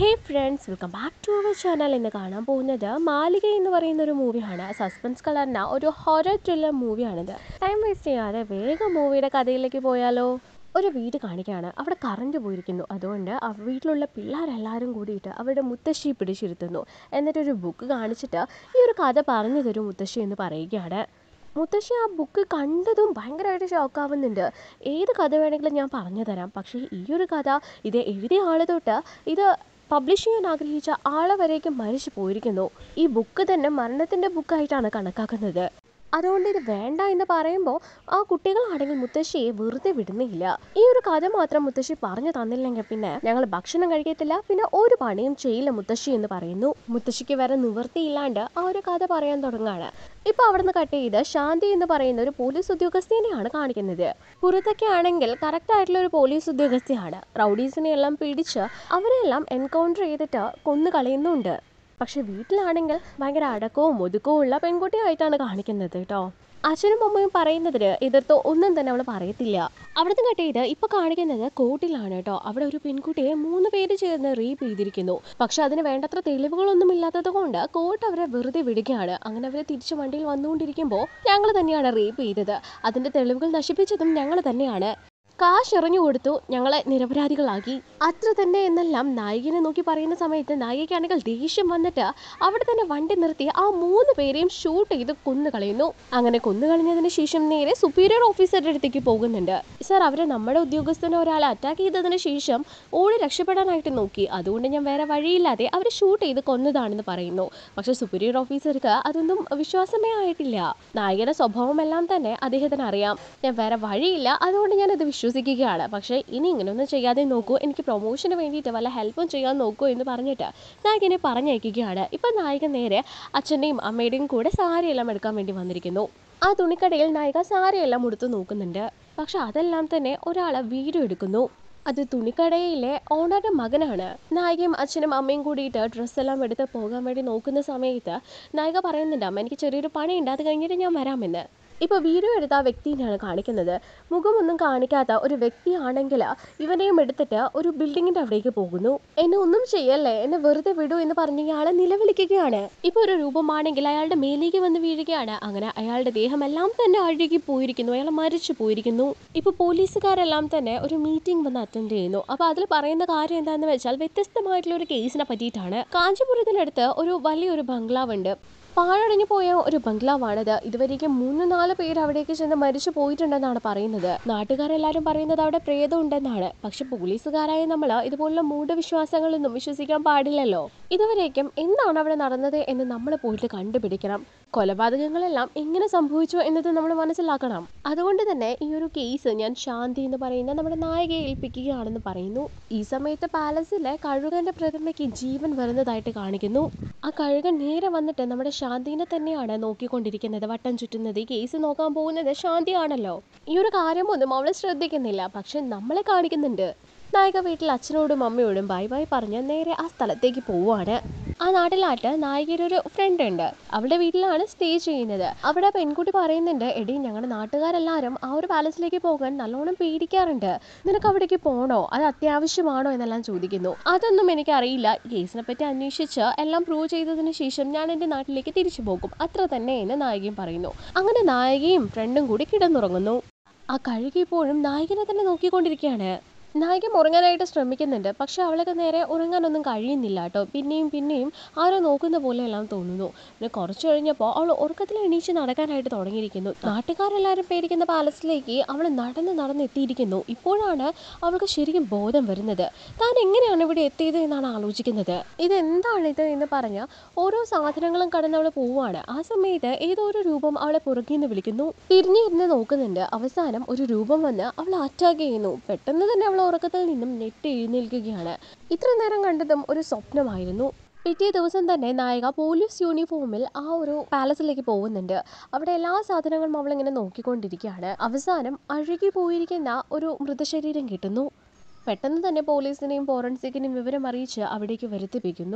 hey friends welcome back to our channel ഇന്ന് കാണാൻ പോകുന്നത് മാലിക എന്ന് പറയുന്ന ഒരു മൂവിയാണ് സസ്പെൻസ് കളറിന ഒരു ഹൊറർ ത്രില്ലർ മൂവിയാണിത് ടൈം വേസ്റ്റ് ചെയ്യാതെ വേഗം മൂവിയുടെ കഥയിലേക്ക് പോയാലോ ഒരു വീട് കാണിക്കുകയാണ് അവിടെ കറണ്ട് പോയിരിക്കുന്നു അതുകൊണ്ട് ആ വീട്ടിലുള്ള പിള്ളേരെല്ലാവരും കൂടിയിട്ട് അവരുടെ മുത്തശ്ശി പിടിച്ചിരുത്തുന്നു എന്നിട്ടൊരു ബുക്ക് കാണിച്ചിട്ട് ഈ ഒരു കഥ പറഞ്ഞു തരും മുത്തശ്ശി എന്ന് പറയുകയാണ് മുത്തശ്ശി ആ ബുക്ക് കണ്ടതും ഭയങ്കരമായിട്ട് ഷോക്കാവുന്നുണ്ട് ഏത് കഥ വേണമെങ്കിലും ഞാൻ പറഞ്ഞു തരാം പക്ഷേ ഈ ഒരു കഥ ഇത് എഴുതിയ ആൾ തൊട്ട് ഇത് പബ്ലിഷ് ചെയ്യാൻ ആഗ്രഹിച്ച ആളെ വരേക്കും മരിച്ചു പോയിരിക്കുന്നു ഈ ബുക്ക് തന്നെ മരണത്തിൻ്റെ ബുക്കായിട്ടാണ് കണക്കാക്കുന്നത് അതുകൊണ്ട് ഇത് വേണ്ട എന്ന് പറയുമ്പോൾ ആ കുട്ടികളാണെങ്കിൽ മുത്തശ്ശിയെ വെറുതെ വിടുന്നില്ല ഈ ഒരു കഥ മാത്രം മുത്തശ്ശി പറഞ്ഞു തന്നില്ലെങ്കിൽ പിന്നെ ഞങ്ങൾ ഭക്ഷണം കഴിക്കത്തില്ല പിന്നെ ഒരു പണിയും ചെയ്യില്ല മുത്തശ്ശി എന്ന് പറയുന്നു മുത്തശ്ശിക്ക് വേറെ നിവൃത്തിയില്ലാണ്ട് ആ ഒരു കഥ പറയാൻ തുടങ്ങാണ് ഇപ്പൊ അവിടുന്ന് കട്ട് ചെയ്ത് ശാന്തി എന്ന് പറയുന്ന ഒരു പോലീസ് ഉദ്യോഗസ്ഥനെയാണ് കാണിക്കുന്നത് പുറത്തൊക്കെ ആണെങ്കിൽ കറക്റ്റ് ആയിട്ടുള്ള ഒരു പോലീസ് ഉദ്യോഗസ്ഥയാണ് റൗഡീസിനെ എല്ലാം പിടിച്ച് അവരെല്ലാം എൻകൗണ്ടർ ചെയ്തിട്ട് കൊന്നു കളയുന്നുണ്ട് പക്ഷെ വീട്ടിലാണെങ്കിൽ ഭയങ്കര അടക്കവും ഒതുക്കവും ഉള്ള പെൺകുട്ടിയായിട്ടാണ് കാണിക്കുന്നത് കേട്ടോ അച്ഛനും അമ്മയും പറയുന്നതിന് എതിർത്ത് ഒന്നും തന്നെ അവൾ പറയത്തില്ല അവിടുത്തെ കട്ട് ചെയ്ത് ഇപ്പൊ കാണിക്കുന്നത് കോർട്ടിലാണ് കേട്ടോ അവിടെ ഒരു പെൺകുട്ടിയെ മൂന്ന് പേര് ചേർന്ന് റേപ്പ് ചെയ്തിരിക്കുന്നു പക്ഷെ അതിന് വേണ്ടത്ര തെളിവുകളൊന്നും ഇല്ലാത്തത് കൊണ്ട് കോർട്ട് അവരെ വെറുതെ വിടുകയാണ് അങ്ങനെ അവരെ തിരിച്ച് വണ്ടിയിൽ വന്നുകൊണ്ടിരിക്കുമ്പോൾ ഞങ്ങൾ തന്നെയാണ് റേപ്പ് ചെയ്തത് അതിന്റെ തെളിവുകൾ നശിപ്പിച്ചതും ഞങ്ങൾ തന്നെയാണ് കാശ് എറിഞ്ഞു കൊടുത്തു ഞങ്ങളെ നിരപരാധികളാക്കി അത്ര തന്നെ എന്നെല്ലാം നായികനെ നോക്കി പറയുന്ന സമയത്ത് നായികയ്ക്കാണെങ്കിൽ ദേഷ്യം വന്നിട്ട് അവിടെ തന്നെ വണ്ടി നിർത്തി ആ മൂന്ന് പേരെയും ഷൂട്ട് ചെയ്ത് കൊന്നു കളയുന്നു അങ്ങനെ കൊന്നു കളഞ്ഞതിന് ശേഷം നേരെ സുപ്പീരിയർ ഓഫീസറുടെ അടുത്തേക്ക് പോകുന്നുണ്ട് സാർ അവരെ നമ്മുടെ ഉദ്യോഗസ്ഥനെ ഒരാളെ അറ്റാക്ക് ചെയ്തതിന് ശേഷം ഓടി രക്ഷപ്പെടാനായിട്ട് നോക്കി അതുകൊണ്ട് ഞാൻ വേറെ വഴിയില്ലാതെ അവർ ഷൂട്ട് ചെയ്ത് കൊന്നതാണെന്ന് പറയുന്നു പക്ഷെ സുപ്പീരിയർ ഓഫീസർക്ക് അതൊന്നും വിശ്വാസമേ ആയിട്ടില്ല നായികയുടെ സ്വഭാവമെല്ലാം തന്നെ അദ്ദേഹത്തിന് അറിയാം ഞാൻ വേറെ വഴിയില്ല അതുകൊണ്ട് ഞാൻ അത് വിശ്വസിക്കുകയാണ് പക്ഷേ ഇനി ഇങ്ങനെയൊന്നും ചെയ്യാതെ നോക്കൂ എനിക്ക് പ്രൊമോഷന് വേണ്ടിയിട്ട് വല്ല ഹെൽപ്പും ചെയ്യാൻ നോക്കൂ എന്ന് പറഞ്ഞിട്ട് നായകനെ പറഞ്ഞയക്കുകയാണ് ഇപ്പം നായകൻ നേരെ അച്ഛൻ്റെയും അമ്മയുടെയും കൂടെ സാരിയെല്ലാം എടുക്കാൻ വേണ്ടി വന്നിരിക്കുന്നു ആ തുണിക്കടയിൽ നായിക സാരിയെല്ലാം ഉടുത്ത് നോക്കുന്നുണ്ട് പക്ഷെ അതെല്ലാം തന്നെ ഒരാളെ വീഡിയോ എടുക്കുന്നു അത് തുണിക്കടയിലെ ഓണറുടെ മകനാണ് നായികയും അച്ഛനും അമ്മയും കൂടിയിട്ട് ഡ്രസ്സെല്ലാം എടുത്ത് പോകാൻ വേണ്ടി നോക്കുന്ന സമയത്ത് നായിക പറയുന്നുണ്ട് അമ്മ എനിക്ക് ചെറിയൊരു പണിയുണ്ട് അത് കഴിഞ്ഞിട്ട് ഞാൻ വരാമെന്ന് ഇപ്പോൾ വീഡിയോ എടുത്ത ആ വ്യക്തിനെയാണ് കാണിക്കുന്നത് മുഖമൊന്നും കാണിക്കാത്ത ഒരു വ്യക്തിയാണെങ്കിൽ ഇവനെയും എടുത്തിട്ട് ഒരു ബിൽഡിങ്ങിന്റെ അവിടേക്ക് പോകുന്നു എന്നെ ഒന്നും ചെയ്യല്ലേ എന്നെ വെറുതെ വിടൂ എന്ന് പറഞ്ഞ് ഇയാളെ നിലവിളിക്കുകയാണ് ഇപ്പോൾ ഒരു രൂപമാണെങ്കിൽ അയാളുടെ മേലേക്ക് വന്ന് വീഴുകയാണ് അങ്ങനെ അയാളുടെ ദേഹമെല്ലാം തന്നെ അഴുകി പോയിരിക്കുന്നു അയാൾ മരിച്ചു പോയിരിക്കുന്നു ഇപ്പോൾ പോലീസുകാരെല്ലാം തന്നെ ഒരു മീറ്റിംഗ് വന്ന് അറ്റൻഡ് ചെയ്യുന്നു അപ്പോൾ അതിൽ പറയുന്ന കാര്യം എന്താണെന്ന് വെച്ചാൽ വ്യത്യസ്തമായിട്ടുള്ള ഒരു കേസിനെ പറ്റിയിട്ടാണ് കാഞ്ചീപുരത്തിനടുത്ത് ഒരു വലിയൊരു ബംഗ്ലാവ് ഉണ്ട് പാഴടഞ്ഞു പോയ ഒരു ബംഗ്ലാവാണിത് ഇതുവരേക്കും മൂന്ന് നാല് പേര് അവിടേക്ക് ചെന്ന് മരിച്ചു പോയിട്ടുണ്ടെന്നാണ് പറയുന്നത് നാട്ടുകാരെല്ലാരും പറയുന്നത് അവിടെ പ്രേതം ഉണ്ടെന്നാണ് പക്ഷെ പോലീസുകാരായ നമ്മൾ ഇതുപോലുള്ള മൂഢവിശ്വാസങ്ങളൊന്നും വിശ്വസിക്കാൻ പാടില്ലല്ലോ ഇതുവരേക്കും എന്താണ് അവിടെ നടന്നത് എന്ന് നമ്മൾ പോയിട്ട് കണ്ടുപിടിക്കണം കൊലപാതകങ്ങളെല്ലാം എങ്ങനെ സംഭവിച്ചു എന്നത് നമ്മൾ മനസ്സിലാക്കണം അതുകൊണ്ട് തന്നെ ഈ ഒരു കേസ് ഞാൻ ശാന്തി എന്ന് പറയുന്ന നമ്മുടെ നായികയെ ഏൽപ്പിക്കുകയാണെന്ന് പറയുന്നു ഈ സമയത്ത് പാലസിലെ കഴുകന്റെ പ്രതിമയ്ക്ക് ജീവൻ വരുന്നതായിട്ട് കാണിക്കുന്നു ആ കഴുകൻ നേരെ വന്നിട്ട് നമ്മുടെ ശാന്തിനെ തന്നെയാണ് നോക്കിക്കൊണ്ടിരിക്കുന്നത് വട്ടം ചുറ്റുന്നത് ഈ കേസ് നോക്കാൻ പോകുന്നത് ശാന്തിയാണല്ലോ ഈ ഒരു കാര്യമൊന്നും അവൾ ശ്രദ്ധിക്കുന്നില്ല പക്ഷെ നമ്മളെ കാണിക്കുന്നുണ്ട് നായിക വീട്ടിൽ അച്ഛനോടും അമ്മയോടും ബൈ ബൈ പറഞ്ഞ് നേരെ ആ സ്ഥലത്തേക്ക് പോവുകയാണ് ആ നാട്ടിലായിട്ട് നായികയുടെ ഒരു ഫ്രണ്ട് ഉണ്ട് അവളുടെ വീട്ടിലാണ് സ്റ്റേ ചെയ്യുന്നത് അവിടെ പെൺകുട്ടി പറയുന്നുണ്ട് എടി ഞങ്ങളുടെ നാട്ടുകാരെല്ലാവരും ആ ഒരു പാലസിലേക്ക് പോകാൻ നല്ലോണം പേടിക്കാറുണ്ട് നിനക്ക് അവിടേക്ക് പോകണോ അത് അത്യാവശ്യമാണോ എന്നെല്ലാം ചോദിക്കുന്നു അതൊന്നും എനിക്കറിയില്ല ഈ കേസിനെ പറ്റി അന്വേഷിച്ച് എല്ലാം പ്രൂവ് ചെയ്തതിന് ശേഷം ഞാൻ എൻ്റെ നാട്ടിലേക്ക് തിരിച്ചു പോകും അത്ര തന്നെ എന്ന് നായികയും പറയുന്നു അങ്ങനെ നായികയും ഫ്രണ്ടും കൂടി കിടന്നുറങ്ങുന്നു ആ കഴുകി ഇപ്പോഴും നായികനെ തന്നെ നോക്കിക്കൊണ്ടിരിക്കുകയാണ് നായിക ഉറങ്ങാനായിട്ട് ശ്രമിക്കുന്നുണ്ട് പക്ഷെ അവൾക്ക് നേരെ ഉറങ്ങാനൊന്നും കഴിയുന്നില്ല കേട്ടോ പിന്നെയും പിന്നെയും ആരോ നോക്കുന്ന പോലെയെല്ലാം തോന്നുന്നു പിന്നെ കുറച്ച് കഴിഞ്ഞപ്പോൾ അവൾ ഉറക്കത്തിൽ എണീച്ച് നടക്കാനായിട്ട് തുടങ്ങിയിരിക്കുന്നു നാട്ടുകാരെല്ലാവരും പേടിക്കുന്ന പാലസിലേക്ക് അവൾ നടന്ന് നടന്നെത്തിയിരിക്കുന്നു ഇപ്പോഴാണ് അവൾക്ക് ശരിക്കും ബോധം വരുന്നത് താൻ എങ്ങനെയാണ് ഇവിടെ എത്തിയത് എന്നാണ് ആലോചിക്കുന്നത് ഇതെന്താണിത് എന്ന് പറഞ്ഞ് ഓരോ സാധനങ്ങളും കടന്ന് അവൾ പോവാണ് ആ സമയത്ത് ഏതോ ഒരു രൂപം അവളെ പുറകിൽ നിന്ന് വിളിക്കുന്നു തിരിഞ്ഞിരുന്ന് നോക്കുന്നുണ്ട് അവസാനം ഒരു രൂപം വന്ന് അവൾ അറ്റാക്ക് ചെയ്യുന്നു പെട്ടെന്ന് തന്നെ അവൾ ഉറക്കത്തിൽ നിന്നും ഞെട്ടി എഴുന്നേൽക്കുകയാണ് ഇത്ര നേരം കണ്ടതും ഒരു സ്വപ്നമായിരുന്നു പിറ്റേ ദിവസം തന്നെ നായിക പോലീസ് യൂണിഫോമിൽ ആ ഒരു പാലസിലേക്ക് പോകുന്നുണ്ട് അവിടെ എല്ലാ സാധനങ്ങളും അവളിങ്ങനെ നോക്കിക്കൊണ്ടിരിക്കുകയാണ് അവസാനം അഴുകി പോയിരിക്കുന്ന ഒരു മൃതശരീരം കിട്ടുന്നു പെട്ടെന്ന് തന്നെ പോലീസിനെയും ഫോറൻസിക്കിനെയും വിവരം അറിയിച്ച് അവിടേക്ക് വരുത്തിപ്പിക്കുന്നു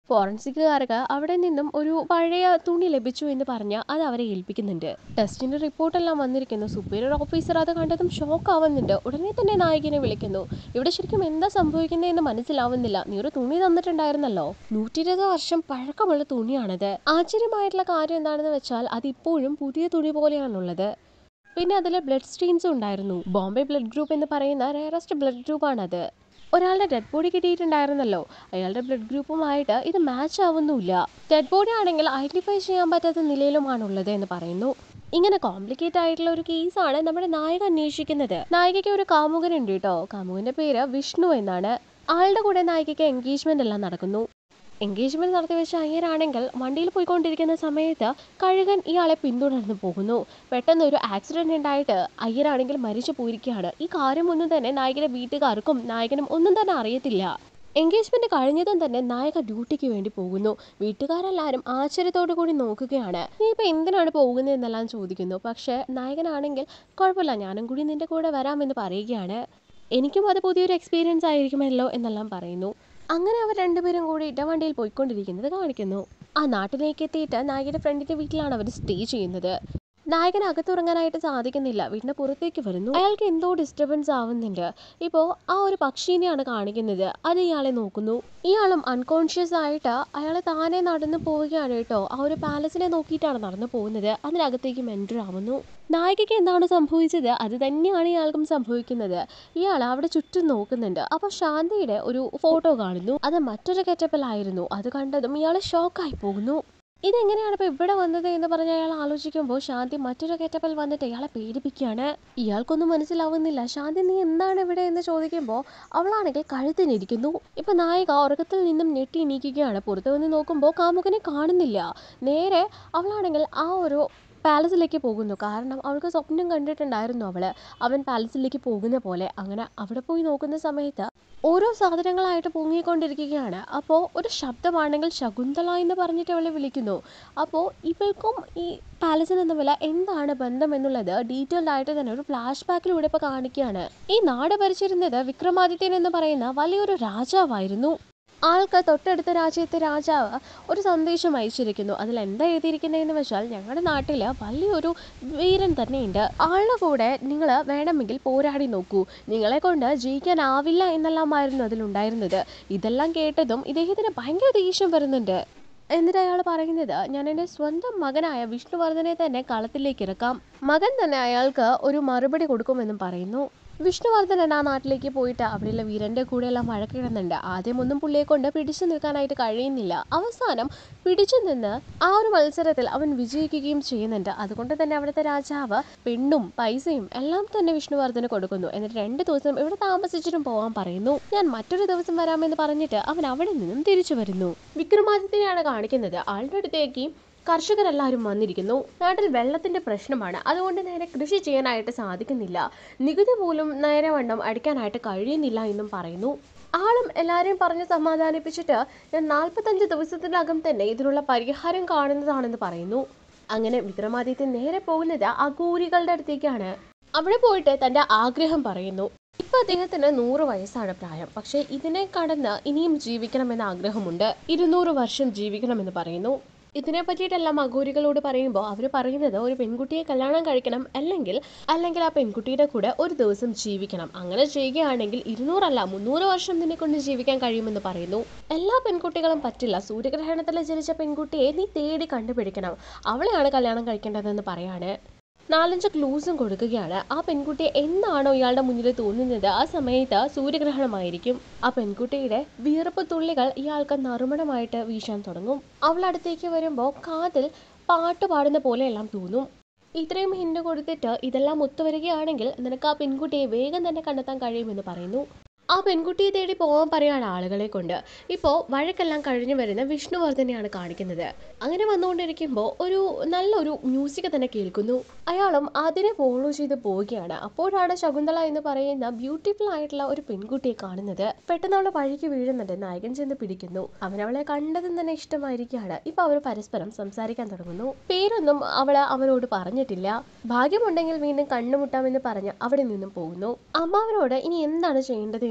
ഫോറൻസിക്കുകാർക്ക് അവിടെ നിന്നും ഒരു പഴയ തുണി ലഭിച്ചു എന്ന് പറഞ്ഞ് അത് അവരെ ഏൽപ്പിക്കുന്നുണ്ട് ടെസ്റ്റിന്റെ റിപ്പോർട്ടെല്ലാം വന്നിരിക്കുന്നു സുപ്പീരിയർ ഓഫീസർ അത് കണ്ടതും ഷോക്ക് ആവുന്നുണ്ട് ഉടനെ തന്നെ നായകനെ വിളിക്കുന്നു ഇവിടെ ശരിക്കും എന്താ സംഭവിക്കുന്നതെന്ന് മനസ്സിലാവുന്നില്ല നീ ഒരു തുണി തന്നിട്ടുണ്ടായിരുന്നല്ലോ നൂറ്റി ഇരുപത് വർഷം പഴക്കമുള്ള തുണിയാണത് ആശ്ചര്യമായിട്ടുള്ള കാര്യം എന്താണെന്ന് വെച്ചാൽ അത് ഇപ്പോഴും പുതിയ തുണി പോലെയാണുള്ളത് പിന്നെ അതിൽ ബ്ലഡ് സ്റ്റെയിൻസും ഉണ്ടായിരുന്നു ബോംബെ ബ്ലഡ് ഗ്രൂപ്പ് എന്ന് പറയുന്ന റയറസ്റ്റ് ബ്ലഡ് ഗ്രൂപ്പാണത് ഒരാളുടെ ഡെഡ് ബോഡി കിട്ടിയിട്ടുണ്ടായിരുന്നല്ലോ അയാളുടെ ബ്ലഡ് ഗ്രൂപ്പുമായിട്ട് ഇത് മാച്ച് ആവുന്നുമില്ല ഡെഡ് ബോഡി ആണെങ്കിൽ ഐഡന്റിഫൈ ചെയ്യാൻ പറ്റാത്ത നിലയിലുമാണുള്ളത് എന്ന് പറയുന്നു ഇങ്ങനെ കോംപ്ലിക്കേറ്റ് ആയിട്ടുള്ള ഒരു കേസാണ് നമ്മുടെ നായക അന്വേഷിക്കുന്നത് നായികയ്ക്ക് ഒരു കാമുകനുണ്ട് കേട്ടോ കാമുകന്റെ പേര് വിഷ്ണു എന്നാണ് ആളുടെ കൂടെ നായികയ്ക്ക് എൻഗേജ്മെന്റ് എല്ലാം നടക്കുന്നു എൻഗേജ്മെന്റ് നടത്തി വെച്ച അയ്യരാണെങ്കിൽ വണ്ടിയിൽ പോയിക്കൊണ്ടിരിക്കുന്ന സമയത്ത് കഴുകൻ ഇയാളെ പിന്തുടർന്ന് പോകുന്നു പെട്ടെന്ന് ഒരു ആക്സിഡന്റ് ഉണ്ടായിട്ട് അയ്യരാണെങ്കിൽ മരിച്ചു പോയിരിക്കുകയാണ് ഈ കാര്യമൊന്നും തന്നെ നായകന്റെ വീട്ടുകാർക്കും നായകനും ഒന്നും തന്നെ അറിയത്തില്ല എൻഗേജ്മെന്റ് കഴിഞ്ഞതും തന്നെ നായക ഡ്യൂട്ടിക്ക് വേണ്ടി പോകുന്നു വീട്ടുകാരെല്ലാവരും ആശ്ചര്യത്തോടു കൂടി നോക്കുകയാണ് നീ ഇപ്പൊ എന്തിനാണ് പോകുന്നതെന്നെല്ലാം ചോദിക്കുന്നു പക്ഷെ നായകനാണെങ്കിൽ കുഴപ്പമില്ല ഞാനും കൂടി നിന്റെ കൂടെ വരാമെന്ന് പറയുകയാണ് എനിക്കും അത് പുതിയൊരു എക്സ്പീരിയൻസ് ആയിരിക്കുമല്ലോ എന്നെല്ലാം പറയുന്നു അങ്ങനെ അവർ രണ്ടുപേരും കൂടിയിട്ട് വണ്ടിയിൽ പോയിക്കൊണ്ടിരിക്കുന്നത് കാണിക്കുന്നു ആ നാട്ടിലേക്ക് എത്തിയിട്ട് നായകന്റെ ഫ്രണ്ടിന്റെ വീട്ടിലാണ് അവർ സ്റ്റേ ചെയ്യുന്നത് നായകൻ അകത്തുറങ്ങാനായിട്ട് സാധിക്കുന്നില്ല വീടിന് പുറത്തേക്ക് വരുന്നു അയാൾക്ക് എന്തോ ഡിസ്റ്റർബൻസ് ആവുന്നുണ്ട് ഇപ്പോൾ ആ ഒരു പക്ഷീനെയാണ് കാണിക്കുന്നത് അത് ഇയാളെ നോക്കുന്നു ഇയാളും അൺകോൺഷ്യസ് ആയിട്ട് അയാൾ താനെ നടന്നു പോവുകയാണ് കേട്ടോ ആ ഒരു പാലസിനെ നോക്കിയിട്ടാണ് നടന്നു പോകുന്നത് അതിനകത്തേക്ക് എൻ്റർ ആവുന്നു നായികയ്ക്ക് എന്താണ് സംഭവിച്ചത് അത് തന്നെയാണ് ഇയാൾക്കും സംഭവിക്കുന്നത് ഇയാൾ അവിടെ ചുറ്റും നോക്കുന്നുണ്ട് അപ്പോൾ ശാന്തിയുടെ ഒരു ഫോട്ടോ കാണുന്നു അത് മറ്റൊരു ഗെറ്റപ്പിലായിരുന്നു അത് കണ്ടതും ഇയാൾ ഷോക്കായി പോകുന്നു ഇതെങ്ങനെയാണ് ഇപ്പോൾ ഇവിടെ വന്നത് എന്ന് പറഞ്ഞ് അയാൾ ആലോചിക്കുമ്പോൾ ശാന്തി മറ്റൊരു ഗെറ്റപ്പിൽ വന്നിട്ട് ഇയാളെ പേടിപ്പിക്കുകയാണ് ഇയാൾക്കൊന്നും മനസ്സിലാവുന്നില്ല ശാന്തി നീ എന്താണ് ഇവിടെ എന്ന് ചോദിക്കുമ്പോൾ അവളാണെങ്കിൽ കഴുത്തിനിരിക്കുന്നു ഇപ്പൊ നായിക ഉറക്കത്തിൽ നിന്നും ഞെട്ടി എണീക്കുകയാണ് പുറത്തു വന്ന് നോക്കുമ്പോൾ കാമുകനെ കാണുന്നില്ല നേരെ അവളാണെങ്കിൽ ആ ഒരു പാലസിലേക്ക് പോകുന്നു കാരണം അവൾക്ക് സ്വപ്നം കണ്ടിട്ടുണ്ടായിരുന്നു അവള് അവൻ പാലസിലേക്ക് പോകുന്ന പോലെ അങ്ങനെ അവിടെ പോയി നോക്കുന്ന സമയത്ത് ഓരോ സാധനങ്ങളായിട്ട് പൊങ്ങിക്കൊണ്ടിരിക്കുകയാണ് അപ്പോൾ ഒരു ശബ്ദമാണെങ്കിൽ ശകുന്തള എന്ന് പറഞ്ഞിട്ട് അവളെ വിളിക്കുന്നു അപ്പോൾ ഇവൾക്കും ഈ പാലസിന് തമ്മിൽ എന്താണ് ബന്ധം എന്നുള്ളത് ഡീറ്റെയിൽഡ് ആയിട്ട് തന്നെ ഒരു ഫ്ലാഷ് ബാക്കിലൂടെ ഇപ്പോൾ കാണിക്കുകയാണ് ഈ നാട് ഭരിച്ചിരുന്നത് വിക്രമാദിത്യൻ എന്ന് പറയുന്ന വലിയൊരു രാജാവായിരുന്നു ആൾക്ക് തൊട്ടടുത്ത രാജ്യത്തെ രാജാവ് ഒരു സന്ദേശം അയച്ചിരിക്കുന്നു അതിൽ എന്താ എഴുതിയിരിക്കുന്നതെന്ന് വെച്ചാൽ ഞങ്ങളുടെ നാട്ടിൽ വലിയൊരു വീരൻ തന്നെയുണ്ട് ആളുടെ കൂടെ നിങ്ങൾ വേണമെങ്കിൽ പോരാടി നോക്കൂ നിങ്ങളെ കൊണ്ട് ജയിക്കാനാവില്ല എന്നെല്ലാമായിരുന്നു അതിലുണ്ടായിരുന്നത് ഇതെല്ലാം കേട്ടതും ഇദ്ദേഹത്തിന് ഭയങ്കര ദേഷ്യം വരുന്നുണ്ട് എന്നിട്ട് അയാൾ പറയുന്നത് ഞാൻ എൻ്റെ സ്വന്തം മകനായ വിഷ്ണുവർദ്ധനെ തന്നെ കളത്തിലേക്ക് ഇറക്കാം മകൻ തന്നെ അയാൾക്ക് ഒരു മറുപടി കൊടുക്കുമെന്നും പറയുന്നു വിഷ്ണുവർദ്ധനൻ ആ നാട്ടിലേക്ക് പോയിട്ട് അവിടെയുള്ള വീരന്റെ കൂടെ എല്ലാം വഴക്കിടുന്നുണ്ട് ആദ്യം ഒന്നും പുള്ളിയെ കൊണ്ട് പിടിച്ചു നിൽക്കാനായിട്ട് കഴിയുന്നില്ല അവസാനം പിടിച്ചു നിന്ന് ആ ഒരു മത്സരത്തിൽ അവൻ വിജയിക്കുകയും ചെയ്യുന്നുണ്ട് അതുകൊണ്ട് തന്നെ അവിടുത്തെ രാജാവ് പെണ്ണും പൈസയും എല്ലാം തന്നെ വിഷ്ണുവർദ്ധന് കൊടുക്കുന്നു എന്നിട്ട് രണ്ട് ദിവസം ഇവിടെ താമസിച്ചിട്ടും പോകാൻ പറയുന്നു ഞാൻ മറ്റൊരു ദിവസം വരാമെന്ന് പറഞ്ഞിട്ട് അവൻ അവിടെ നിന്നും തിരിച്ചു വരുന്നു വിക്രമാദിത്യനെയാണ് കാണിക്കുന്നത് ആളുടെ അടുത്തേക്ക് കർഷകരെല്ലാവരും വന്നിരിക്കുന്നു നാട്ടിൽ വെള്ളത്തിന്റെ പ്രശ്നമാണ് അതുകൊണ്ട് നേരെ കൃഷി ചെയ്യാനായിട്ട് സാധിക്കുന്നില്ല നികുതി പോലും നേരെ വണ്ണം അടിക്കാനായിട്ട് കഴിയുന്നില്ല എന്നും പറയുന്നു ആളും എല്ലാവരെയും പറഞ്ഞ് സമാധാനിപ്പിച്ചിട്ട് ഞാൻ നാൽപ്പത്തഞ്ച് ദിവസത്തിനകം തന്നെ ഇതിനുള്ള പരിഹാരം കാണുന്നതാണെന്ന് പറയുന്നു അങ്ങനെ വിക്രമാദിത്യൻ നേരെ പോകുന്നത് അഘോരികളുടെ അടുത്തേക്കാണ് അവിടെ പോയിട്ട് തന്റെ ആഗ്രഹം പറയുന്നു ഇപ്പൊ അദ്ദേഹത്തിന് നൂറ് വയസ്സാണ് പ്രായം പക്ഷേ ഇതിനെ കടന്ന് ഇനിയും ജീവിക്കണമെന്ന ആഗ്രഹമുണ്ട് ഇരുന്നൂറ് വർഷം ജീവിക്കണമെന്ന് പറയുന്നു ഇതിനെ പറ്റിയിട്ടെല്ലാം അഘോരികളോട് പറയുമ്പോൾ അവർ പറയുന്നത് ഒരു പെൺകുട്ടിയെ കല്യാണം കഴിക്കണം അല്ലെങ്കിൽ അല്ലെങ്കിൽ ആ പെൺകുട്ടിയുടെ കൂടെ ഒരു ദിവസം ജീവിക്കണം അങ്ങനെ ചെയ്യുകയാണെങ്കിൽ ഇരുന്നൂറല്ല മുന്നൂറ് വർഷം നിന്നെ കൊണ്ട് ജീവിക്കാൻ കഴിയുമെന്ന് പറയുന്നു എല്ലാ പെൺകുട്ടികളും പറ്റില്ല സൂര്യഗ്രഹണത്തിൽ ജനിച്ച പെൺകുട്ടിയെ നീ തേടി കണ്ടുപിടിക്കണം അവളെയാണ് കല്യാണം കഴിക്കേണ്ടതെന്ന് പറയാണ് നാലഞ്ച് ക്ലൂസും കൊടുക്കുകയാണ് ആ പെൺകുട്ടിയെ എന്താണോ ഇയാളുടെ മുന്നിൽ തോന്നുന്നത് ആ സമയത്ത് സൂര്യഗ്രഹണമായിരിക്കും ആ പെൺകുട്ടിയുടെ വിയർപ്പ് തുള്ളികൾ ഇയാൾക്ക് നറുമണമായിട്ട് വീശാൻ തുടങ്ങും അവൾ അടുത്തേക്ക് വരുമ്പോൾ കാതിൽ പാട്ട് പാടുന്ന പോലെയെല്ലാം തോന്നും ഇത്രയും ഹിന്റ് കൊടുത്തിട്ട് ഇതെല്ലാം ഒത്തുവരികയാണെങ്കിൽ നിനക്ക് ആ പെൺകുട്ടിയെ വേഗം തന്നെ കണ്ടെത്താൻ കഴിയുമെന്ന് പറയുന്നു ആ പെൺകുട്ടിയെ തേടി പോകാൻ പറയാണ് ആളുകളെ കൊണ്ട് ഇപ്പോൾ വഴക്കെല്ലാം കഴിഞ്ഞു വരുന്ന വിഷ്ണുവർദ്ധനെയാണ് കാണിക്കുന്നത് അങ്ങനെ വന്നുകൊണ്ടിരിക്കുമ്പോൾ ഒരു നല്ലൊരു മ്യൂസിക് തന്നെ കേൾക്കുന്നു അയാളും അതിനെ ഫോളോ ചെയ്ത് പോവുകയാണ് അപ്പോഴാണ് ശകുന്തള എന്ന് പറയുന്ന ബ്യൂട്ടിഫുൾ ആയിട്ടുള്ള ഒരു പെൺകുട്ടിയെ കാണുന്നത് പെട്ടെന്ന് അവളെ വഴിക്ക് വീഴുന്നുണ്ട് നായകൻ ചെന്ന് പിടിക്കുന്നു അവൻ അവളെ കണ്ടതും തന്നെ ഇഷ്ടമായിരിക്കുകയാണ് ഇപ്പൊ അവർ പരസ്പരം സംസാരിക്കാൻ തുടങ്ങുന്നു പേരൊന്നും അവള് അവനോട് പറഞ്ഞിട്ടില്ല ഭാഗ്യമുണ്ടെങ്കിൽ വീണ്ടും കണ്ണുമുട്ടാമെന്ന് പറഞ്ഞ് അവിടെ നിന്നും പോകുന്നു അമ്മാവനോട് ഇനി എന്താണ് ചെയ്യേണ്ടത് എന്ന്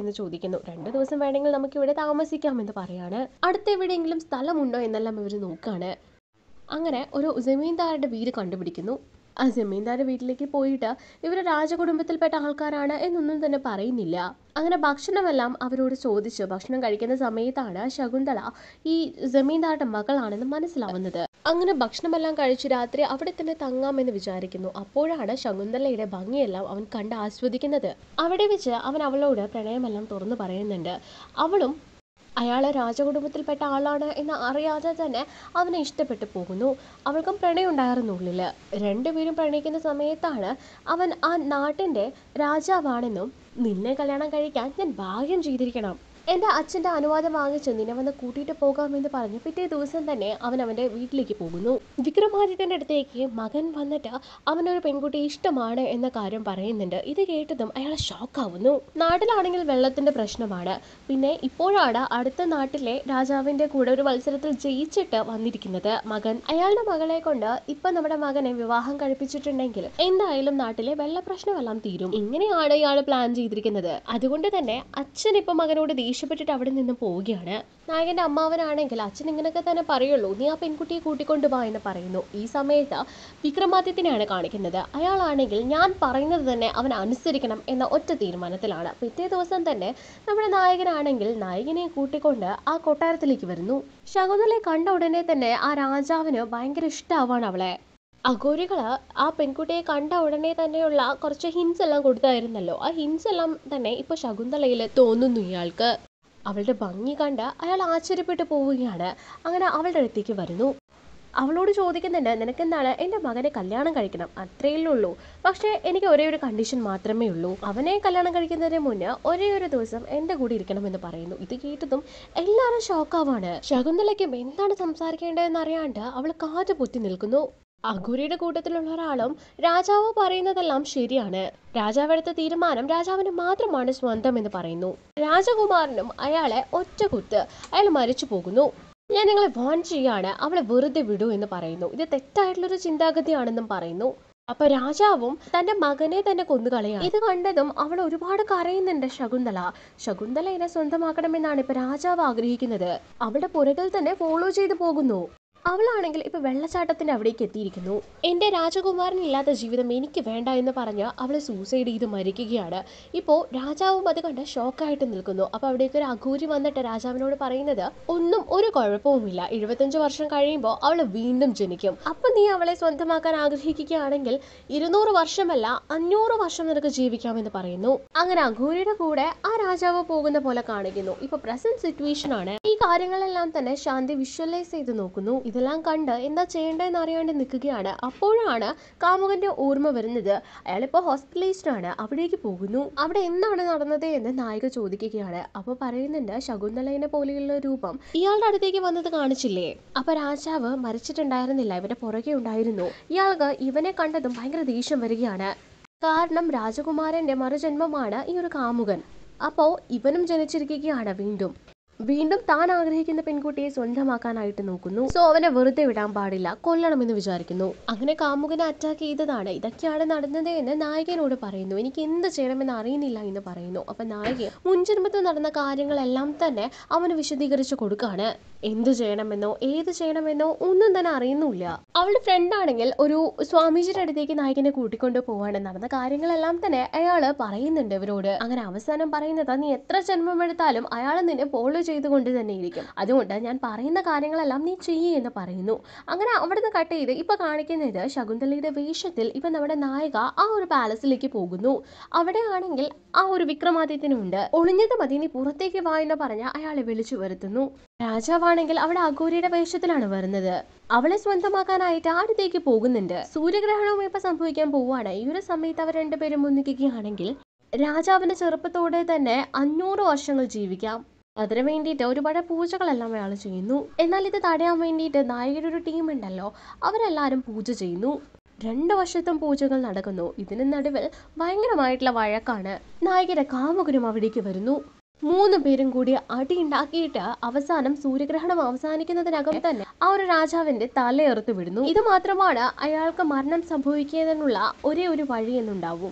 എന്ന് ചോദിക്കുന്നു രണ്ടു ദിവസം വേണമെങ്കിൽ നമുക്ക് ഇവിടെ താമസിക്കാമെന്ന് പറയാണ് അടുത്ത് എവിടെയെങ്കിലും സ്ഥലമുണ്ടോ എന്നെല്ലാം ഇവർ നോക്കാണ് അങ്ങനെ ഒരു ജമീന്ദാരുടെ വീട് കണ്ടുപിടിക്കുന്നു ആ ജമീന്ദാരുടെ വീട്ടിലേക്ക് പോയിട്ട് ഇവർ രാജകുടുംബത്തിൽപ്പെട്ട ആൾക്കാരാണ് എന്നൊന്നും തന്നെ പറയുന്നില്ല അങ്ങനെ ഭക്ഷണമെല്ലാം അവരോട് ചോദിച്ചു ഭക്ഷണം കഴിക്കുന്ന സമയത്താണ് ശകുന്തള ഈ ജമീന്ദാരുടെ മകളാണെന്ന് മനസ്സിലാവുന്നത് അങ്ങനെ ഭക്ഷണമെല്ലാം കഴിച്ച് രാത്രി അവിടെ തന്നെ തങ്ങാമെന്ന് വിചാരിക്കുന്നു അപ്പോഴാണ് ശകുന്തളയുടെ ഭംഗിയെല്ലാം അവൻ കണ്ട് ആസ്വദിക്കുന്നത് അവിടെ വെച്ച് അവൻ അവളോട് പ്രണയമെല്ലാം തുറന്നു പറയുന്നുണ്ട് അവളും അയാളെ രാജകുടുംബത്തിൽപ്പെട്ട ആളാണ് എന്ന് അറിയാതെ തന്നെ അവനെ ഇഷ്ടപ്പെട്ടു പോകുന്നു അവൾക്കും പ്രണയം ഉണ്ടായിരുന്നു ഉള്ളിൽ രണ്ടുപേരും പ്രണയിക്കുന്ന സമയത്താണ് അവൻ ആ നാട്ടിൻ്റെ രാജാവാണെന്നും നിന്നെ കല്യാണം കഴിക്കാൻ ഞാൻ ഭാഗ്യം ചെയ്തിരിക്കണം എൻ്റെ അച്ഛൻ്റെ അനുവാദം വാങ്ങിച്ച് നിന്നെ വന്ന് കൂട്ടിയിട്ട് പോകാമെന്ന് പറഞ്ഞ് പിറ്റേ ദിവസം തന്നെ അവൻ അവൻ്റെ വീട്ടിലേക്ക് പോകുന്നു വിക്രമാദിത്യൻ്റെ അടുത്തേക്ക് മകൻ വന്നിട്ട് അവനൊരു പെൺകുട്ടിയെ ഇഷ്ടമാണ് എന്ന കാര്യം പറയുന്നുണ്ട് ഇത് കേട്ടതും അയാൾ ഷോക്കാവുന്നു നാട്ടിലാണെങ്കിൽ വെള്ളത്തിൻ്റെ പ്രശ്നമാണ് പിന്നെ ഇപ്പോഴാണ് അടുത്ത നാട്ടിലെ രാജാവിൻ്റെ കൂടെ ഒരു മത്സരത്തിൽ ജയിച്ചിട്ട് വന്നിരിക്കുന്നത് മകൻ അയാളുടെ മകളെ കൊണ്ട് ഇപ്പൊ നമ്മുടെ മകനെ വിവാഹം കഴിപ്പിച്ചിട്ടുണ്ടെങ്കിൽ എന്തായാലും നാട്ടിലെ വെള്ള പ്രശ്നമെല്ലാം തീരും ഇങ്ങനെയാണ് ഇയാൾ പ്ലാൻ ചെയ്തിരിക്കുന്നത് അതുകൊണ്ട് തന്നെ അച്ഛൻ ഇപ്പൊ മകനോട് ദേഷ്യപ്പെട്ടിട്ട് അവിടെ നിന്ന് പോവുകയാണ് നായകന്റെ അമ്മാവനാണെങ്കിൽ അച്ഛൻ ഇങ്ങനെയൊക്കെ തന്നെ പറയുള്ളൂ നീ ആ പെൺകുട്ടിയെ കൂട്ടിക്കൊണ്ടു വാ എന്ന് പറയുന്നു ഈ സമയത്ത് വിക്രമാദിത്യനെയാണ് കാണിക്കുന്നത് അയാളാണെങ്കിൽ ഞാൻ പറയുന്നത് തന്നെ അവൻ അനുസരിക്കണം എന്ന ഒറ്റ തീരുമാനത്തിലാണ് പിറ്റേ ദിവസം തന്നെ നമ്മുടെ നായകനാണെങ്കിൽ നായകനെ കൂട്ടിക്കൊണ്ട് ആ കൊട്ടാരത്തിലേക്ക് വരുന്നു ശകുന്തളയെ കണ്ട ഉടനെ തന്നെ ആ രാജാവിന് ഭയങ്കര ഇഷ്ടമാവാണ് അവളെ അഘോരികള് ആ പെൺകുട്ടിയെ കണ്ട ഉടനെ തന്നെയുള്ള കുറച്ച് ഹിൻസ് എല്ലാം കൊടുത്തായിരുന്നല്ലോ ആ ഹിൻസ് എല്ലാം തന്നെ ഇപ്പൊ ശകുന്തളയിൽ തോന്നുന്നു ഇയാൾക്ക് അവളുടെ ഭംഗി കണ്ട് അയാൾ ആശ്ചര്യപ്പെട്ടു പോവുകയാണ് അങ്ങനെ അവളുടെ അടുത്തേക്ക് വരുന്നു അവളോട് ചോദിക്കുന്നുണ്ട് നിനക്കെന്താണ് എൻ്റെ മകനെ കല്യാണം കഴിക്കണം അത്രയല്ലേ ഉള്ളൂ പക്ഷേ എനിക്ക് ഒരേ ഒരു കണ്ടീഷൻ മാത്രമേ ഉള്ളൂ അവനെ കല്യാണം കഴിക്കുന്നതിന് മുന്നേ ഒരേ ഒരു ദിവസം എൻ്റെ കൂടെ ഇരിക്കണമെന്ന് പറയുന്നു ഇത് കേട്ടതും എല്ലാവരും ഷോക്കാവാണ് ശകുന്തളയ്ക്കും എന്താണ് സംസാരിക്കേണ്ടതെന്ന് അറിയാണ്ട് അവൾ കാത് പൊത്തി നിൽക്കുന്നു അഘോരിയുടെ കൂട്ടത്തിലുള്ള ഒരാളും രാജാവ് പറയുന്നതെല്ലാം ശരിയാണ് രാജാവ് എടുത്ത തീരുമാനം രാജാവിന് മാത്രമാണ് സ്വന്തം എന്ന് പറയുന്നു രാജകുമാരനും അയാളെ ഒറ്റ കുത്ത് അയാൾ മരിച്ചു പോകുന്നു ഞാൻ നിങ്ങളെ വാൺ ചെയ്യാണ് അവളെ വെറുതെ വിടൂ എന്ന് പറയുന്നു ഇത് തെറ്റായിട്ടുള്ളൊരു ചിന്താഗതിയാണെന്നും പറയുന്നു അപ്പൊ രാജാവും തന്റെ മകനെ തന്നെ കൊന്നുകളയാണ് ഇത് കണ്ടതും അവൾ ഒരുപാട് കരയുന്നുണ്ട് ശകുന്തള ശകുന്തള എന്നെ സ്വന്തമാക്കണമെന്നാണ് ഇപ്പൊ രാജാവ് ആഗ്രഹിക്കുന്നത് അവളുടെ പുറകിൽ തന്നെ ഫോളോ ചെയ്തു പോകുന്നു അവളാണെങ്കിൽ ഇപ്പൊ വെള്ളച്ചാട്ടത്തിന്റെ അവിടേക്ക് എത്തിയിരിക്കുന്നു എന്റെ രാജകുമാരനില്ലാത്ത ജീവിതം എനിക്ക് വേണ്ട എന്ന് പറഞ്ഞ് അവള് സൂസൈഡ് ചെയ്ത് മരിക്കുകയാണ് ഇപ്പോൾ രാജാവും അത് കണ്ട് ഷോക്കായിട്ട് നിൽക്കുന്നു അപ്പൊ അവിടേക്ക് ഒരു അഘൂരി വന്നിട്ട് രാജാവിനോട് പറയുന്നത് ഒന്നും ഒരു കുഴപ്പവുമില്ല എഴുപത്തഞ്ച് വർഷം കഴിയുമ്പോൾ അവൾ വീണ്ടും ജനിക്കും അപ്പൊ നീ അവളെ സ്വന്തമാക്കാൻ ആഗ്രഹിക്കുകയാണെങ്കിൽ ഇരുന്നൂറ് വർഷമല്ല അഞ്ഞൂറ് വർഷം നിനക്ക് ജീവിക്കാമെന്ന് പറയുന്നു അങ്ങനെ അഘൂരിയുടെ കൂടെ ആ രാജാവ് പോകുന്ന പോലെ കാണിക്കുന്നു ഇപ്പൊ പ്രസന്റ് സിറ്റുവേഷൻ ആണ് ഈ കാര്യങ്ങളെല്ലാം തന്നെ ശാന്തി വിഷ്വലൈസ് ചെയ്ത് നോക്കുന്നു ഇതെല്ലാം കണ്ട് എന്താ ചെയ്യേണ്ടതെന്ന് അറിയാണ്ട് നിൽക്കുകയാണ് അപ്പോഴാണ് കാമുകന്റെ ഓർമ്മ വരുന്നത് അയാളിപ്പോ ഹോസ്പിറ്റലൈസ്ഡ് ആണ് അവിടേക്ക് പോകുന്നു അവിടെ എന്താണ് നടന്നത് എന്ന് നായിക ചോദിക്കുകയാണ് അപ്പൊ പറയുന്നുണ്ട് ശകുന്തളനെ പോലെയുള്ള രൂപം ഇയാളുടെ അടുത്തേക്ക് വന്നത് കാണിച്ചില്ലേ അപ്പൊ രാജാവ് മരിച്ചിട്ടുണ്ടായിരുന്നില്ല ഇവന്റെ പുറകെ ഉണ്ടായിരുന്നു ഇയാൾക്ക് ഇവനെ കണ്ടതും ഭയങ്കര ദേഷ്യം വരികയാണ് കാരണം രാജകുമാരന്റെ മറുജന്മമാണ് ഈ ഒരു കാമുകൻ അപ്പോ ഇവനും ജനിച്ചിരിക്കുകയാണ് വീണ്ടും വീണ്ടും താൻ ആഗ്രഹിക്കുന്ന പെൺകുട്ടിയെ സ്വന്തമാക്കാനായിട്ട് നോക്കുന്നു സോ അവനെ വെറുതെ വിടാൻ പാടില്ല കൊല്ലണമെന്ന് വിചാരിക്കുന്നു അങ്ങനെ കാമുകനെ അറ്റാക്ക് ചെയ്തതാണ് ഇതൊക്കെയാണ് നടന്നത് എന്ന് നായകനോട് പറയുന്നു എനിക്ക് എന്ത് ചെയ്യണമെന്ന് അറിയുന്നില്ല എന്ന് പറയുന്നു അപ്പൊ നായകൻ മുൻജന്മത്തിൽ നടന്ന കാര്യങ്ങളെല്ലാം തന്നെ അവന് വിശദീകരിച്ചു കൊടുക്കാണ് എന്തു ചെയ്യണമെന്നോ ഏത് ചെയ്യണമെന്നോ ഒന്നും തന്നെ അറിയുന്നില്ല അവളുടെ ഫ്രണ്ട് ആണെങ്കിൽ ഒരു സ്വാമീജിയുടെ അടുത്തേക്ക് നായകനെ കൂട്ടിക്കൊണ്ട് പോവാണ് നടന്ന കാര്യങ്ങളെല്ലാം തന്നെ അയാള് പറയുന്നുണ്ട് ഇവരോട് അങ്ങനെ അവസാനം പറയുന്നത് നീ എത്ര ജന്മം എടുത്താലും അയാൾ നിന്നെ ഫോളോ ചെയ്തുകൊണ്ട് തന്നെ ഇരിക്കും അതുകൊണ്ട് ഞാൻ പറയുന്ന കാര്യങ്ങളെല്ലാം നീ ചെയ്യേ എന്ന് പറയുന്നു അങ്ങനെ അവിടുന്ന് കട്ട് ചെയ്ത് ഇപ്പൊ കാണിക്കുന്നത് ശകുന്തളയുടെ വേഷത്തിൽ ഇപ്പൊ നമ്മുടെ നായിക ആ ഒരു പാലസിലേക്ക് പോകുന്നു അവിടെ ആണെങ്കിൽ ആ ഒരു വിക്രമാദിത്യനുണ്ട് ഒളിഞ്ഞത് മതി നീ പുറത്തേക്ക് വാ എന്ന് പറഞ്ഞ് അയാളെ വിളിച്ചു വരുത്തുന്നു രാജാവാണെങ്കിൽ അവിടെ അഘോരിയുടെ വേഷത്തിലാണ് വരുന്നത് അവളെ സ്വന്തമാക്കാനായിട്ട് അടുത്തേക്ക് പോകുന്നുണ്ട് സൂര്യഗ്രഹണവും ഇപ്പൊ സംഭവിക്കാൻ പോവുകയാണ് ഈ ഒരു സമയത്ത് അവർ രണ്ടുപേരും ഒന്നിക്കുകയാണെങ്കിൽ രാജാവിന്റെ ചെറുപ്പത്തോടെ തന്നെ അഞ്ഞൂറ് വർഷങ്ങൾ ജീവിക്കാം അതിനു വേണ്ടിയിട്ട് ഒരുപാട് പൂജകളെല്ലാം അയാൾ ചെയ്യുന്നു എന്നാൽ ഇത് തടയാൻ വേണ്ടിയിട്ട് നായകരുടെ ഒരു ടീം ഉണ്ടല്ലോ അവരെല്ലാവരും പൂജ ചെയ്യുന്നു രണ്ട് വർഷത്തും പൂജകൾ നടക്കുന്നു ഇതിന് നടുവിൽ ഭയങ്കരമായിട്ടുള്ള വഴക്കാണ് നായകരുടെ കാമുകനും അവിടേക്ക് വരുന്നു മൂന്ന് പേരും കൂടി അടിയുണ്ടാക്കിയിട്ട് അവസാനം സൂര്യഗ്രഹണം അവസാനിക്കുന്നതിനകം തന്നെ ആ ഒരു രാജാവിന്റെ തലയെറുത്ത് വിടുന്നു ഇത് മാത്രമാണ് അയാൾക്ക് മരണം സംഭവിക്കുന്നതിനുള്ള ഒരേ ഒരു വഴി എന്നുണ്ടാവും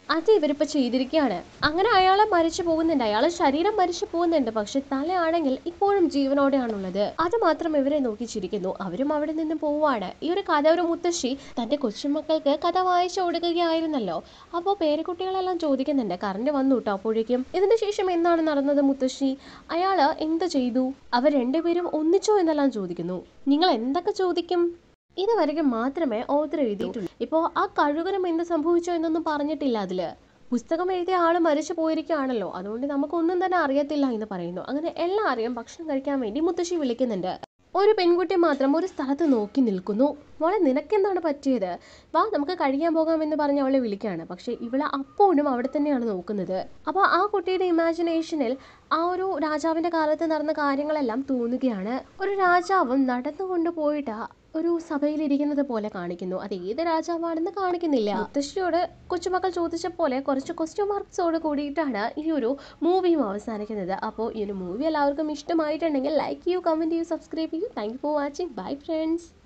അത് ഇവരിപ്പോൾ ചെയ്തിരിക്കുകയാണ് അങ്ങനെ അയാളെ മരിച്ചു പോകുന്നുണ്ട് അയാളെ ശരീരം മരിച്ചു പോകുന്നുണ്ട് പക്ഷെ തലയാണെങ്കിൽ ഇപ്പോഴും ജീവനോടെയാണുള്ളത് അത് മാത്രം ഇവരെ നോക്കി ചിരിക്കുന്നു അവരും അവിടെ നിന്ന് പോവുകയാണ് ഈ ഒരു കഥ ഒരു മുത്തശ്ശി തന്റെ കൊച്ചുമക്കൾക്ക് കഥ വായിച്ചു കൊടുക്കുകയായിരുന്നല്ലോ അപ്പോൾ പേരക്കുട്ടികളെല്ലാം ചോദിക്കുന്നുണ്ട് കറണ്ട് വന്നു കേട്ടോ അപ്പോഴേക്കും ഇതിന് ശേഷം എന്താണ് നടന്നത് മുത്തശ്ശി അയാൾ എന്ത് ചെയ്തു അവർ രണ്ടുപേരും ഒന്നിച്ചോ എന്നെല്ലാം ചോദിക്കുന്നു നിങ്ങൾ എന്തൊക്കെ ചോദിക്കും ഇതുവരെയ്ക്കും മാത്രമേ ഓർഡർ എഴുതിയിട്ടുള്ളൂ ഇപ്പോൾ ആ കഴുകനും എന്ത് സംഭവിച്ചോ എന്നൊന്നും പറഞ്ഞിട്ടില്ല അതില് പുസ്തകം എഴുതിയ ആൾ മരിച്ചു പോയിരിക്കുകയാണല്ലോ അതുകൊണ്ട് നമുക്കൊന്നും തന്നെ അറിയത്തില്ല എന്ന് പറയുന്നു അങ്ങനെ എല്ലാവരെയും ഭക്ഷണം കഴിക്കാൻ വേണ്ടി മുത്തശ്ശി വിളിക്കുന്നുണ്ട് ഒരു പെൺകുട്ടി മാത്രം ഒരു സ്ഥലത്ത് നോക്കി നിൽക്കുന്നു മോളെ നിനക്കെന്താണ് പറ്റിയത് വാ നമുക്ക് കഴിക്കാൻ പോകാമെന്ന് പറഞ്ഞ് അവളെ വിളിക്കുകയാണ് പക്ഷേ ഇവളെ അപ്പോഴും അവിടെ തന്നെയാണ് നോക്കുന്നത് അപ്പോൾ ആ കുട്ടിയുടെ ഇമാജിനേഷനിൽ ആ ഒരു രാജാവിൻ്റെ കാലത്ത് നടന്ന കാര്യങ്ങളെല്ലാം തോന്നുകയാണ് ഒരു രാജാവും നടന്നുകൊണ്ട് പോയിട്ട് ഒരു സഭയിലിരിക്കുന്നത് പോലെ കാണിക്കുന്നു അത് ഏത് രാജാവാണെന്ന് കാണിക്കുന്നില്ല മുത്തശ്ശിയോട് കൊച്ചുമക്കൾ ചോദിച്ച പോലെ കുറച്ച് ക്വസ്റ്റ്യൻ മാർക്സോട് കൂടിയിട്ടാണ് ഈ ഒരു മൂവിയും അവസാനിക്കുന്നത് അപ്പോൾ ഈ ഒരു മൂവി എല്ലാവർക്കും ഇഷ്ടമായിട്ടുണ്ടെങ്കിൽ ലൈക്ക് ചെയ്യൂ കമൻറ്റ് ചെയ്യൂ സബ്സ്ക്രൈബ് ചെയ്യൂ thank you for watching bye friends